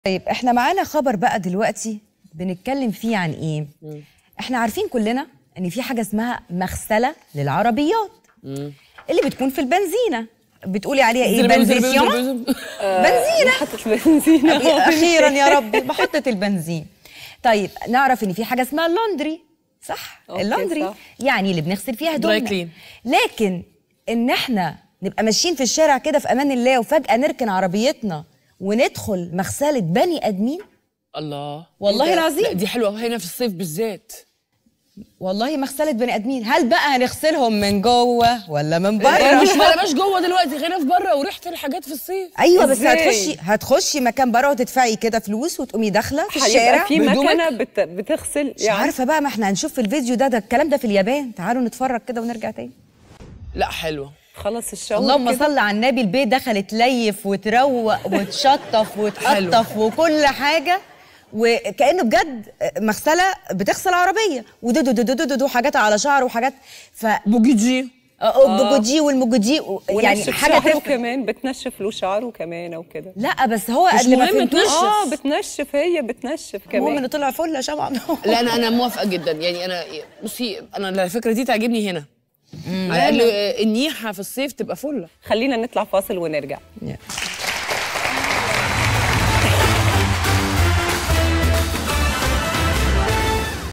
طيب احنا معانا خبر بقى دلوقتي بنتكلم فيه عن ايه احنا عارفين كلنا ان في حاجه اسمها مغسله للعربيات اللي بتكون في البنزينه بتقولي عليها ايه بنزينه بنزينه حطت بنزينة اخيرا يا رب محطه البنزين طيب نعرف ان في حاجه اسمها اللوندري صح أوكي، اللوندري صح. يعني اللي بنغسل فيها Dry هدومنا clean. لكن ان احنا نبقى ماشيين في الشارع كده في امان الله وفجاه نركن عربيتنا وندخل مغسله بني ادمين الله والله إيه ده؟ العظيم. لا دي حلوه هنا في الصيف بالذات والله مغسله بني ادمين هل بقى هنغسلهم من جوه ولا من بره مش بلاش جوه دلوقتي خلينا في بره وريحه الحاجات في الصيف ايوه بس إزاي؟ هتخشي هتخشي مكان بره وتدفعي كده فلوس وتقومي داخله في هيبقى الشارع في بهدومك؟ مكنه بت... بتغسل مش عارفه بقى ما احنا هنشوف في الفيديو ده ده الكلام ده في اليابان تعالوا نتفرج كده ونرجع تاني لا حلوه خلاص الشاور اللهم كده. صل على النبي البيت دخلت تليف وتروق وتشطف وتقطف وكل حاجه وكانه بجد مغسله بتغسل عربيه ودو دو دو دو دو, دو حاجات على شعر وحاجات ف بوجيجي البوجودي والموجودي و- يعني ونشف حاجه شعره تفرق كمان بتنشف له شعره كمان او كده لا بس هو مش اللي ما مهم فهمتوش تنشف. اه بتنشف هي بتنشف المهم كمان انه طلع فل يا شباب لا انا انا موافقه جدا يعني انا بصي انا الفكره دي تعجبني هنا على الاقل النيحه في الصيف تبقى فله خلينا نطلع فاصل ونرجع Yeah.